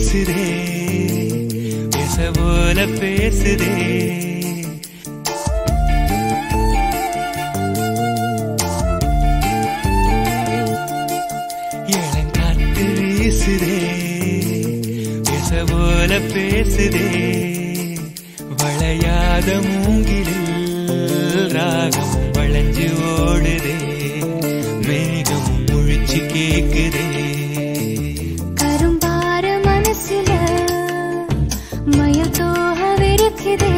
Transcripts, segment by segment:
வீசுதே பேச போல பேசுதே இளங்காத்து வீசுதே பேச போல பேசுதே வளையாத மூங்கிலில் ராகம் வளைஞ்சு ஓடுதே மேகம் முழிச்சு கேக்குதே கரும்பார மனசுல மயத்தோக விருக்குதே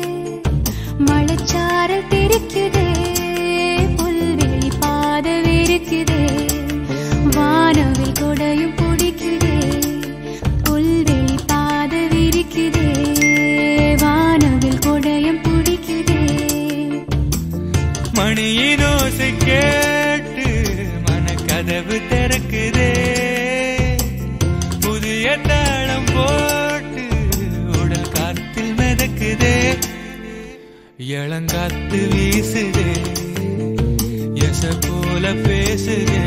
மழைச்சாரல் தெரிக்குதே புல்வெளி பாத விருக்குதே வானவில் கொடையும் பிடிக்குதே புல்வெளி பாத விரிக்குதே வானவில் கொடையும் பிடிக்குதே மணியின் ஓசை கேட்டு மனக்கதவு திறக்குதே புதிய தாளம் போட்டு உடல் காத்தில் மிதக்குதே இளங்காத்து வீசுதே எச போல பேசுதே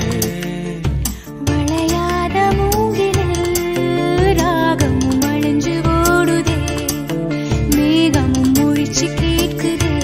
வளையாத மூங்கிலில் ராகமும் அழிஞ்சு ஓடுதே மேகமும் முழிச்சு கேட்குதே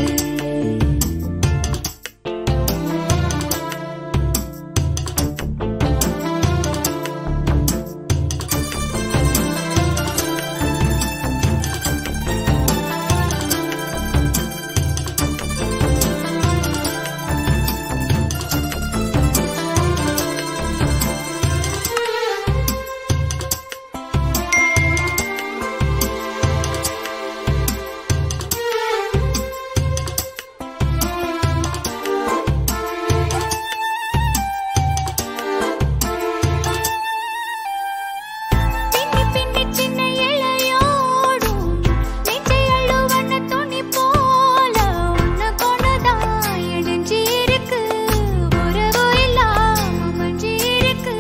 பின்னி பின்னி சின்ன இழையோடும் நெஞ்சை அள்ளுவண்ண துணி போல உன்னை கொண்டுதான் இணைஞ்சு இருக்கு உறவு இல்லாம மஞ்சி இருக்கு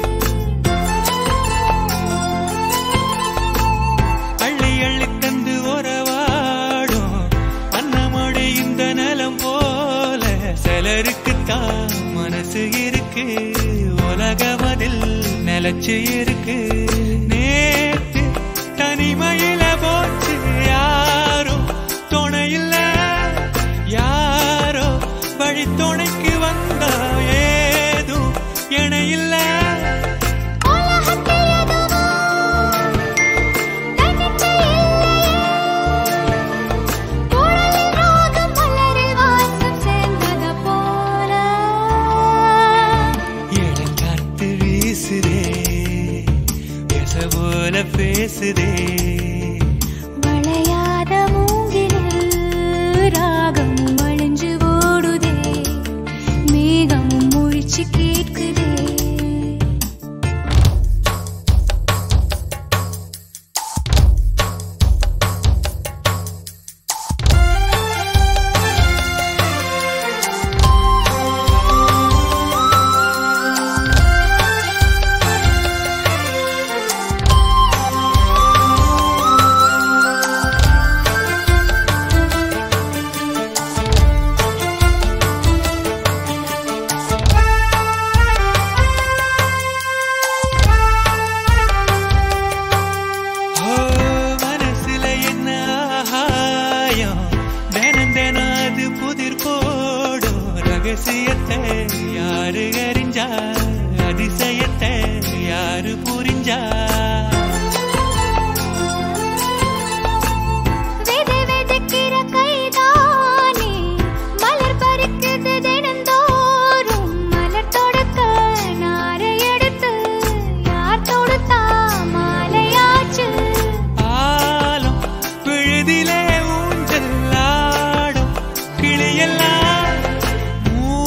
அள்ளி அள்ளி தந்து உறவாடும் அன்னமொழி இந்த நலம் போல சிலருக்குத்தான் மனசு இருக்கு உலகம் அதில் நிலச்சு இருக்கு நேத்து தனிமையில போச்சு யாரும் துணையில்ல யாரோ வழி துணைக்கு வந்தா ஏதும் இணையில்ல உலகத்தில் எதுவோ தனிச்சு இல்லையே குழலில் ராகம் மலரில் வாசம் சேர்ந்தது போல இளங்காத்து வீசுதே பேச போல பேசுதே வளையாத மூங்கிலில் ராகமும் அழிஞ்சு ஓடுதே மேகமும் முழிச்சு கேட்குதே ஓ மனசுல என்ன ஆகாயம் தினம் தினம் அது புதிர் போடும் ரகசியத்தை யாரு அறிஞ்சா அதிசயத்தை யாரு புரிஞ்சா விதை விதைக்கிற கைதானே மலர் பறிக்குது தினந்தோறும் மலர் தொடுக்க நாரை எடுத்து யார் தொடுத்தா மாலையாச்சு ஆலம் விழுதிலே ஊஞ்சல் ஆடும் கிளியெல்லாம்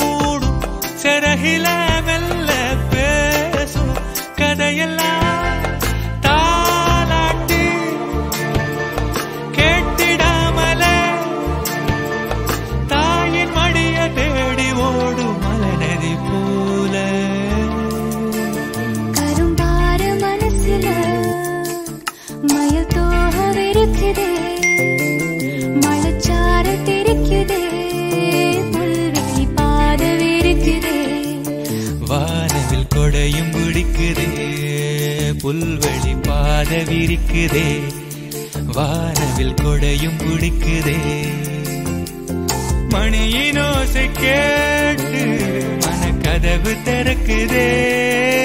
மூடும் சிறகில மெல்ல பேசும் கதையெல்லாம் புல்வெளி பாத விரிக்குதே வானவில் கொடையும் பிடிக்குதே மணியின் ஓசை கேட்டு மனக்கதவு திறக்குதே